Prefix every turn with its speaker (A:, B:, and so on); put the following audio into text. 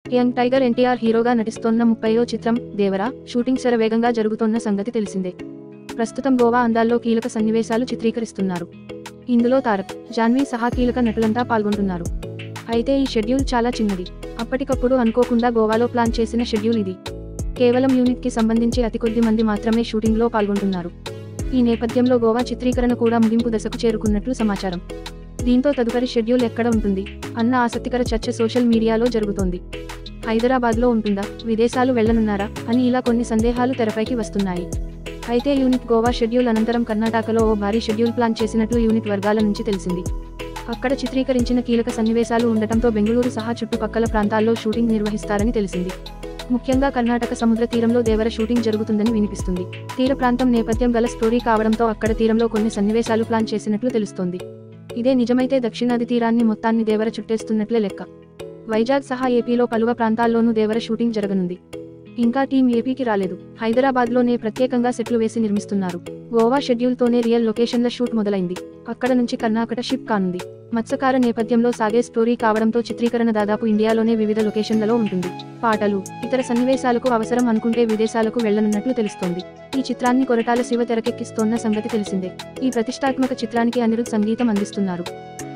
A: young tiger NTR హీరోగా నటిస్తోన్న ముప్పైయో చిత్రం Devara shooting శరవేగంగా జరుగుతోన్న సంగతి తెలిసిందే ప్రస్తుతం గోవా అందాల్లో కీలక సన్నివేశాలు చిత్రీకరిస్తున్నారు ఇందులో తారక్ జాన్వీ సహా కీలక నటులంతా పాల్గొంటున్నారు అయితే ఈ షెడ్యూల్ చాలా చిన్నది అప్పటికప్పుడు అనుకోకుండా గోవాలో ప్లాన్ చేసిన షెడ్యూల్ ఇది కేవలం యూనిట్కి సంబంధించి అతి కొద్ది మంది మాత్రమే షూటింగ్లో పాల్గొంటున్నారు ఈ నేపథ్యంలో గోవా చిత్రీకరణ కూడా ముగింపు దశకు చేరుకున్నట్లు సమాచారం దీంతో తదుపరి షెడ్యూల్ ఎక్కడ ఉంటుంది అన్న ఆసక్తికర చర్చ సోషల్ మీడియాలో జరుగుతోంది హైదరాబాద్లో ఉంటుందా విదేశాలు వెళ్లనున్నారా అని ఇలా కొన్ని సందేహాలు తెరపైకి వస్తున్నాయి అయితే యూనిట్ గోవా షెడ్యూల్ అనంతరం కర్ణాటకలో ఓ భారీ షెడ్యూల్ ప్లాన్ చేసినట్లు యూనిట్ వర్గాల నుంచి తెలిసింది అక్కడ చిత్రీకరించిన కీలక సన్నివేశాలు ఉండటంతో బెంగళూరు సహా చుట్టుపక్కల ప్రాంతాల్లో షూటింగ్ నిర్వహిస్తారని తెలిసింది ముఖ్యంగా కర్ణాటక సముద్ర తీరంలో దేవర షూటింగ్ జరుగుతుందని వినిపిస్తుంది తీర ప్రాంతం నేపథ్యం గల స్టోరీ కావడంతో అక్కడ తీరంలో కొన్ని సన్నివేశాలు ప్లాన్ చేసినట్లు తెలుస్తోంది ఇదే నిజమైతే దక్షిణాది తీరాన్ని మొత్తాన్ని దేవర చుట్టేస్తున్నట్లే లెక్క వైజాగ్ సహా ఏపీలో పలువ ప్రాంతాల్లోనూ దేవర షూటింగ్ జరగనుంది ఇంకా టీం ఏపీకి రాలేదు హైదరాబాద్లోనే ప్రత్యేకంగా సెట్లు వేసి నిర్మిస్తున్నారు గోవా షెడ్యూల్తోనే రియల్ లొకేషన్ల షూట్ మొదలైంది అక్కడ నుంచి కర్ణాటక షిప్ కానుంది మత్స్యకార నేపథ్యంలో సాగే స్టోరీ కావడంతో చిత్రీకరణ దాదాపు ఇండియాలోనే వివిధ లొకేషన్లలో ఉంటుంది పాటలు ఇతర సన్నివేశాలకు అవసరం అనుకుంటే విదేశాలకు వెళ్లనున్నట్లు తెలుస్తోంది ఈ చిత్రాన్ని కొరటాల శివ తెరకెక్కిస్తోన్న సంగతి తెలిసిందే ఈ ప్రతిష్టాత్మక చిత్రానికి అనిరుద్ సంగీతం అందిస్తున్నారు